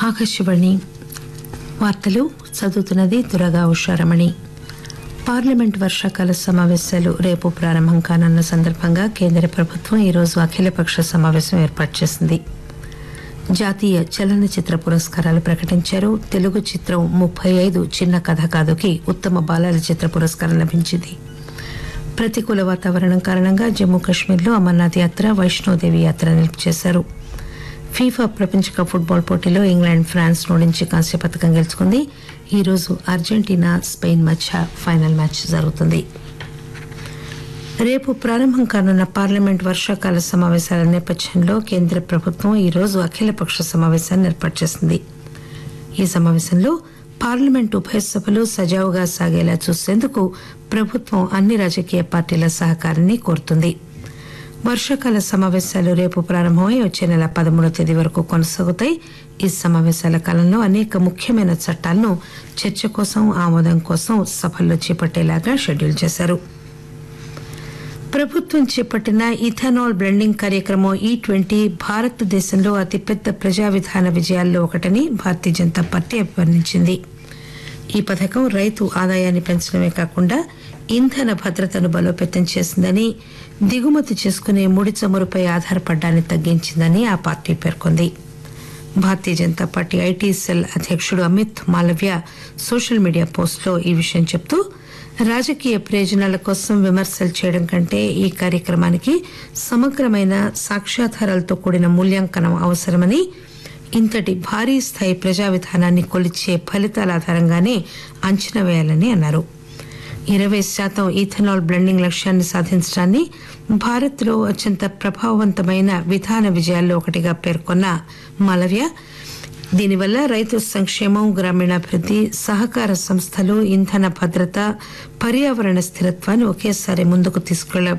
ఆకాశవాణి వార్తలు చదువుతున్నది దురగా ఉషారమణి పార్లమెంట్ వర్షాకాల సమావేశాలు రేపు ప్రారంభం కానున్న సందర్భంగా కేంద్ర ప్రభుత్వం ఈరోజు అఖిలపక్ష సమావేశం ఏర్పాటు చేసింది జాతీయ చలనచిత్ర పురస్కారాలు ప్రకటించారు తెలుగు చిత్రం ముప్పై ఐదు చిన్న కథ కాదుకి ఉత్తమ బాలల చిత్ర పురస్కారం లభించింది ప్రతికూల వాతావరణం కారణంగా జమ్మూ కాశ్మీర్లో అమర్నాథ్ యాత్ర వైష్ణోదేవి యాత్ర నిలుపు చేశారు ఫీఫా ప్రపంచ కప్ ఫుట్బాల్ పోటీలో ఇంగ్లాండ్ ఫ్రాన్స్ ఓడించి కాంస్య పథకం గెలుచుకుంది ఈ రోజు అర్జెంటీనా స్పెయిన్ మధ్య ఫైనల్ మ్యాచ్ జరుగుతుంది రేపు ప్రారంభం కానున్న పార్లమెంట్ వర్షాకాల సమావేశాల నేపథ్యంలో కేంద్ర ప్రభుత్వం ఈ రోజు అఖిలపక్ష సమావేశాన్ని ఏర్పాటు చేసింది ఈ సమావేశంలో పార్లమెంట్ ఉభయ సభలు సజావుగా సాగేలా చూసేందుకు ప్రభుత్వం అన్ని రాజకీయ పార్టీల సహకారాన్ని కోరుతుంది వర్షాకాల సమావేశాలు రేపు ప్రారంభమై వచ్చే నెల పదమూడవ తేదీ వరకు కొనసాగుతాయి ఈ సమావేశాల కాలంలో అనేక ముఖ్యమైన చట్టాలను చర్చ కోసం ఆమోదం కోసం సభల్లో చేపట్టేలాగా షెడ్యూల్ చేశారు ప్రభుత్వం చేపట్టిన ఇథనాల్ బ్లెండింగ్ కార్యక్రమం ఈ ట్వంటీ భారతదేశంలో అతిపెద్ద ప్రజా విధాన విజయాల్లో ఒకటని భారతీయ జనతా పార్టీ అభివర్ణించింది ఈ పథకం రైతు ఆదాయాన్ని పెంచడమే కాకుండా ఇంధన భద్రతను బలోపేతం చేసిందని దిగుమతి చేసుకునే ముడి చమురుపై ఆధారపడ్డాన్ని తగ్గించిందని ఆ పార్టీ పేర్కొంది భారతీయ జనతా పార్టీ ఐటీ సెల్ అధ్యక్షుడు అమిత్ మాలవ్య సోషల్ మీడియా పోస్టులో ఈ విషయం చెబుతూ రాజకీయ ప్రయోజనాల కోసం విమర్శలు చేయడం కంటే ఈ కార్యక్రమానికి సమగ్రమైన సాక్ష్యాధారాలతో కూడిన మూల్యాంకనం అవసరమని ఇంతటి భారీ స్థాయి ప్రజా విధానాన్ని కొలిచే ఫలితాల ఆధారంగానే అంచనా వేయాలని అన్నారు ఇరవై శాతం ఈథనాల్ బ్లెండింగ్ లక్ష్యాన్ని సాధించడాన్ని భారత్లో అత్యంత ప్రభావవంతమైన విధాన విజయాల్లో ఒకటిగా పేర్కొన్న మాలవ్య దీనివల్ల రైతు సంక్షేమం గ్రామీణాభివృద్ది సహకార సంస్థలు ఇంధన భద్రత పర్యావరణ స్థిరత్వాన్ని ఒకేసారి ముందుకు తీసుకెళ్ల